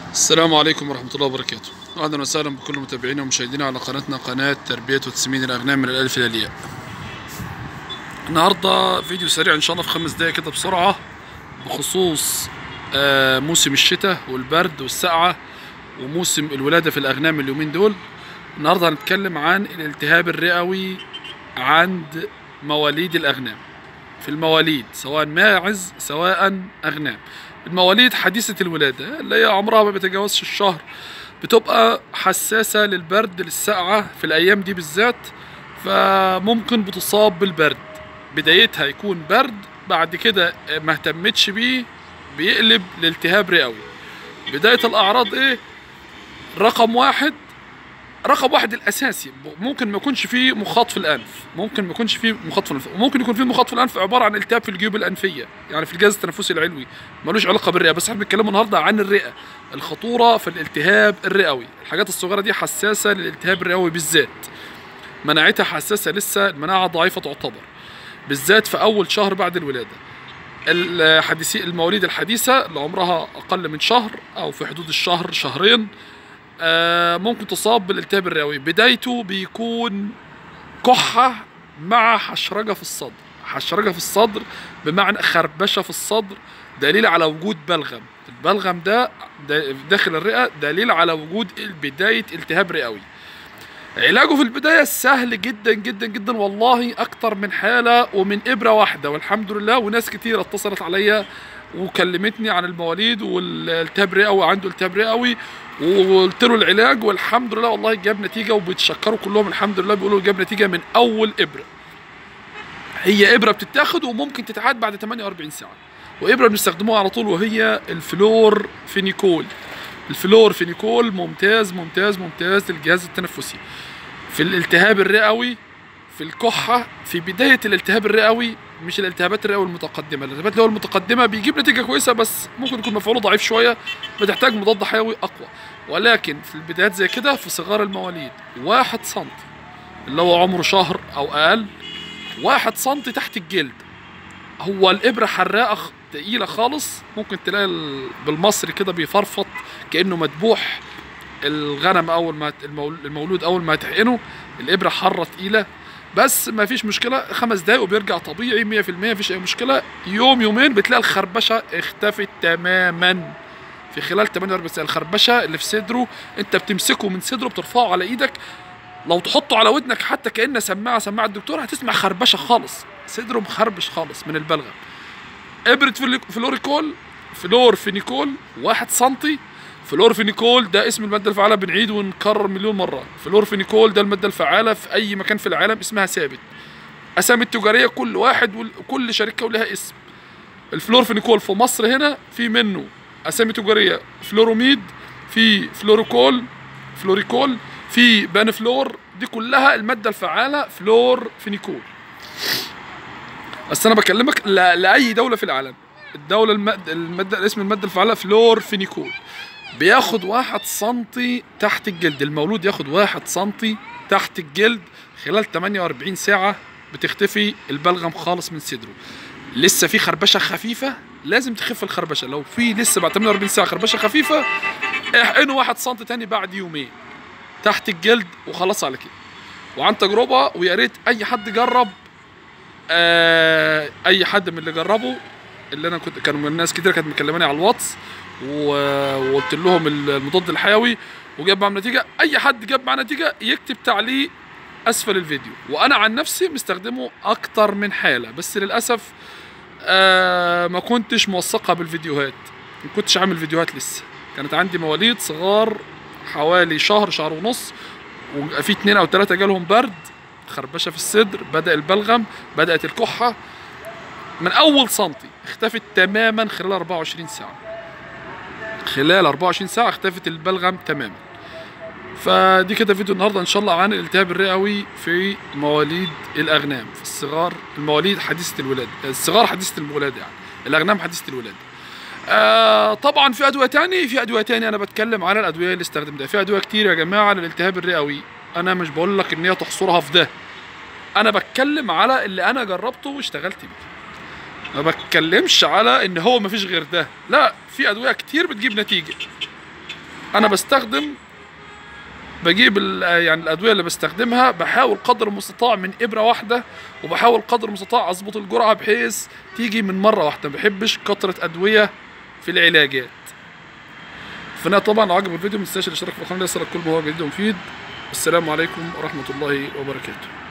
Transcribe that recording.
السلام عليكم ورحمة الله وبركاته أهلا وسهلا بكل متابعينا ومشاهدينا على قناتنا قناة تربية وتسمين الأغنام من الألف إلى الياء النهاردة فيديو سريع إن شاء الله في خمس دقايق كده بسرعة بخصوص آه، موسم الشتاء والبرد والسقعة وموسم الولادة في الأغنام اليومين دول النهاردة هنتكلم عن الالتهاب الرئوي عند مواليد الأغنام في المواليد سواء ماعز سواء أغنام المواليد حديثة الولادة اللي هي عمرها ما بيتجاوزش الشهر بتبقى حساسة للبرد للسقعة في الأيام دي بالذات فممكن بتصاب بالبرد بدايتها يكون برد بعد كده ما اهتمتش بيه بيقلب لالتهاب رئوي بداية الأعراض إيه؟ رقم واحد رقم واحد الاساسي ممكن ما يكونش فيه مخاط في الانف ممكن ما يكونش فيه مخاط في الانف وممكن يكون فيه مخاط في الانف عباره عن التهاب في الجيوب الانفيه يعني في الجهاز التنفسي العلوي ملوش علاقه بالرئه بس احنا بنتكلم النهارده عن الرئه الخطوره في الالتهاب الرئوي الحاجات الصغيره دي حساسه للالتهاب الرئوي بالذات مناعتها حساسه لسه المناعه ضعيفه تعتبر بالذات في اول شهر بعد الولاده الحديثي المواليد الحديثه اللي عمرها اقل من شهر او في حدود الشهر شهرين آه، ممكن تصاب بالالتهاب الرئوي بدايته بيكون كحة مع حشرجة في الصدر حشرجة في الصدر بمعنى خربشة في الصدر دليل على وجود بلغم البلغم ده دا- داخل الرئة دليل على وجود بداية التهاب رئوي علاجه في البداية سهل جدا جدا جدا والله أكتر من حالة ومن إبرة واحدة والحمد لله وناس كتير اتصلت عليا وكلمتني عن المواليد والالتهاب رئوي عنده التهاب رئوي وقلت له العلاج والحمد لله والله جاب نتيجه وبيتشكروا كلهم الحمد لله بيقولوا جاب نتيجه من اول ابره هي ابره بتتاخد وممكن تتعاد بعد 48 ساعه وابره بنستخدموها على طول وهي الفلور فينيكول الفلور فينيكول ممتاز ممتاز ممتاز للجهاز التنفسي في الالتهاب الرئوي في الكحة في بداية الالتهاب الرئوي مش الالتهابات الرئوية المتقدمة الالتهابات الرئوية المتقدمة بيجيب نتيجة كويسة بس ممكن يكون مفعوله ضعيف شوية بتحتاج مضاد حيوي أقوى ولكن في البدايات زي كده في صغار المواليد واحد سنتي اللي هو عمره شهر أو أقل واحد سنتي تحت الجلد هو الإبرة حراقة خ- تقيلة خالص ممكن تلاقي ال- بالمصري كده بيفرفط كأنه مدبوح الغنم أول ما ت- المول- المولود أول ما تحقنه الإبرة حرة تقيلة بس ما فيش مشكلة خمس دقايق وبيرجع طبيعي 100% مفيش أي مشكلة يوم يومين بتلاقي الخربشة اختفت تماما في خلال 48 ساعة الخربشة اللي في صدره انت بتمسكه من صدره بترفعه على ايدك لو تحطه على ودنك حتى كأنه سماعة سماعة الدكتور هتسمع خربشة خالص صدره مخربش خالص من البلغم إبرة فلي- فلوريكول فلور فينيكول واحد سنتي فلور فينيكول ده اسم المادة الفعالة بنعيد ونكرر مليون مرة فلور فينيكول ده المادة الفعالة في أي مكان في العالم اسمها ثابت أسامي التجارية كل واحد وكل شركة ولها اسم الفلور فينيكول في مصر هنا في منه اسامي تجاريه فلوروميد في فلوروكول فلوريكول في بانفلور دي كلها الماده الفعاله فلور فينيكول بس انا بكلمك ل- لاي دوله في العالم الدوله المادة, الماده اسم الماده الفعاله فلور فينيكول بياخد واحد سنتي تحت الجلد المولود ياخد واحد سنتي تحت الجلد خلال 48 ساعه بتختفي البلغم خالص من صدره لسه في خربشه خفيفه لازم تخف الخربشه لو في لسه بعد 48 ساعه خربشه خفيفه احقنه واحد سم تاني بعد يومين تحت الجلد وخلاص على كده وعن تجربه ويا ريت اي حد جرب آه اي حد من اللي جربوا اللي انا كنت كانوا من ناس كتير كانت مكلماني على الواتس و- وقلت لهم المضاد الحيوي وجاب معاهم نتيجه اي حد جاب معاه نتيجه يكتب تعليق اسفل الفيديو وانا عن نفسي مستخدمه اكتر من حاله بس للاسف آه ما كنتش موثقها بالفيديوهات ما كنتش عامل فيديوهات لسه كانت عندي مواليد صغار حوالي شهر شهر ونص وفي اتنين او تلاتة جالهم برد خربشة في الصدر بدأ البلغم بدأت الكحة من أول سنتي اختفت تماما خلال 24 ساعة خلال 24 ساعة اختفت البلغم تماما فدي كده فيديو النهارده ان شاء الله عن الالتهاب الرئوي في مواليد الاغنام في الصغار المواليد حديثه الولاده الصغار حديثه الولاده يعني الاغنام حديثه الولاده آه طبعا في ادويه تاني في ادويه تاني انا بتكلم على الادويه اللي استخدمتها في ادويه كتير يا جماعه للالتهاب الرئوي انا مش بقول لك ان هي تحصرها في ده انا بتكلم على اللي انا جربته واشتغلت بيه ما بتكلمش على ان هو مفيش غير ده لا في ادويه كتير بتجيب نتيجه انا بستخدم بجيب ال- يعني الادويه اللي بستخدمها بحاول قدر المستطاع من ابره واحده وبحاول قدر المستطاع اظبط الجرعه بحيث تيجي من مره واحده ما بحبش كتره ادويه في العلاجات فانا طبعا لو عجبك الفيديو ما تنساش الاشتراك في القناه ليصلك كل ما هو جديد ومفيد السلام عليكم ورحمه الله وبركاته